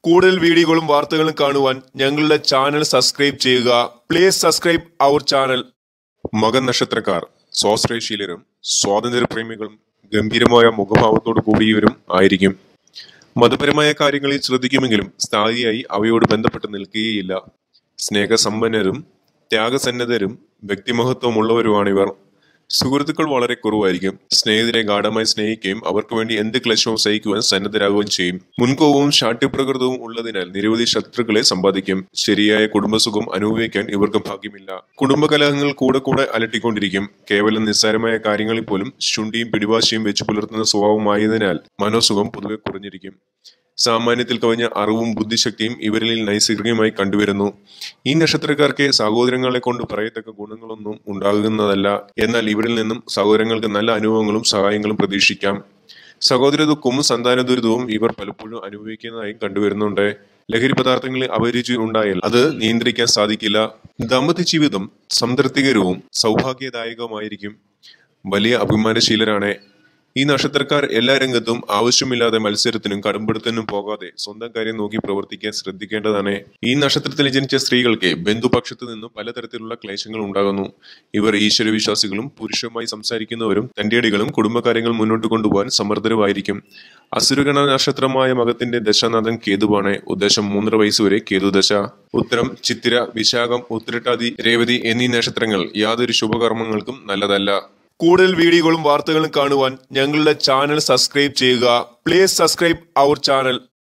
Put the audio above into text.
കൂടുതൽ വീഡിയോകളും വാർത്തകളും കാണുവാൻ ഞങ്ങളുടെ ചാനൽ സബ്സ്ക്രൈബ് ചെയ്യുക പ്ലീസ് സബ്സ്ക്രൈബ് അവർ ചാനൽ മകൻ നക്ഷത്രക്കാർ സ്വാശ്രയശീലരും സ്വാതന്ത്ര്യപ്രേമികളും ഗംഭീരമായ മുഖഭാവത്തോടു കൂടിയവരും ആയിരിക്കും മതപരമായ കാര്യങ്ങളിൽ ശ്രദ്ധിക്കുമെങ്കിലും സ്ഥായിയായി അവയോട് ബന്ധപ്പെട്ട് നിൽക്കുകയില്ല സ്നേഹസമ്പന്നരും ത്യാഗസന്നദ്ധരും വ്യക്തിമഹത്വമുള്ളവരുമാണിവർ സുഹൃത്തുക്കൾ വളരെ കുറവായിരിക്കും സ്നേഹിതരെ ഗാഠമായി സ്നേഹിക്കുകയും അവർക്ക് വേണ്ടി എന്ത് ക്ലേശവും സഹിക്കുവാൻ സന്നദ്ധരാകുകയും ചെയ്യും മുൻകോപവും ശാഠ്യപ്രകൃതവും ഉള്ളതിനാൽ നിരവധി ശത്രുക്കളെ സമ്പാദിക്കും ശരിയായ കുടുംബസുഖം അനുഭവിക്കാൻ ഇവർക്ക് ഭാഗ്യമില്ല കുടുംബകലഹങ്ങൾ കൂടെ കൂടെ അലട്ടിക്കൊണ്ടിരിക്കും കേവലം നിസ്സാരമായ കാര്യങ്ങളിൽ പോലും ശുണ്ടിയും പിടിവാശിയും വെച്ച് പുലർത്തുന്ന സ്വഭാവമായതിനാൽ മനോസുഖം പൊതുവെ കുറഞ്ഞിരിക്കും സാമാന്യത്തിൽ കവിഞ്ഞ അറിവും ബുദ്ധിശക്തിയും ഇവരിൽ നൈസർഗികമായി കണ്ടുവരുന്നു ഈ നക്ഷത്രക്കാർക്ക് സഹോദരങ്ങളെ കൊണ്ട് പറയത്തക്ക ഗുണങ്ങളൊന്നും ഉണ്ടാകുന്നതല്ല എന്നാൽ ഇവരിൽ നിന്നും സഹോദരങ്ങൾക്ക് നല്ല അനുഭവങ്ങളും സഹായങ്ങളും പ്രതീക്ഷിക്കാം സഹോദര ദുഃഖവും സന്താന ദുരിതവും ഇവർ പലപ്പോഴും അനുഭവിക്കുന്നതായും കണ്ടുവരുന്നുണ്ട് ലഹരി പദാർത്ഥങ്ങളിൽ അഭിരുചി ഉണ്ടായാൽ അത് നിയന്ത്രിക്കാൻ സാധിക്കില്ല ദാമ്പത്യ ജീവിതം സംതൃപ്തികരവും സൗഭാഗ്യദായകവുമായിരിക്കും വലിയ അഭിമാനശീലരാണ് ഈ നക്ഷത്രക്കാർ എല്ലാ രംഗത്തും ആവശ്യമില്ലാതെ മത്സരത്തിനും കടുംപിടുത്തത്തിനും പോകാതെ സ്വന്തം കാര്യം നോക്കി പ്രവർത്തിക്കാൻ ശ്രദ്ധിക്കേണ്ടതാണ് ഈ നക്ഷത്രത്തിൽ ജനിച്ച സ്ത്രീകൾക്ക് ബന്ധുപക്ഷത്തു നിന്നും പലതരത്തിലുള്ള ക്ലേശങ്ങൾ ഉണ്ടാകുന്നു ഇവർ ഈശ്വരവിശ്വാസികളും പുരുഷമായി സംസാരിക്കുന്നവരും തന്റേടികളും കുടുംബകാര്യങ്ങൾ മുന്നോട്ട് കൊണ്ടുപോകാൻ സമർത്ഥരുമായിരിക്കും അസുരഗണ നക്ഷത്രമായ മകത്തിന്റെ ദശാനാഥൻ കേതുവാണ് ഉദ്ദേശം മൂന്നര വയസ്സുവരെ കേതുദശ ഉത്തരം ചിത്തിര വിശാഖം ഉത്രട്ടാതി രേവതി എന്നീ നക്ഷത്രങ്ങൾ യാതൊരു ശുഭകർമ്മങ്ങൾക്കും നല്ലതല്ല കൂടുതൽ വീഡിയോകളും വാർത്തകളും കാണുവാൻ ഞങ്ങളുടെ ചാനൽ സബ്സ്ക്രൈബ് ചെയ്യുക പ്ലീസ് സബ്സ്ക്രൈബ് അവർ ചാനൽ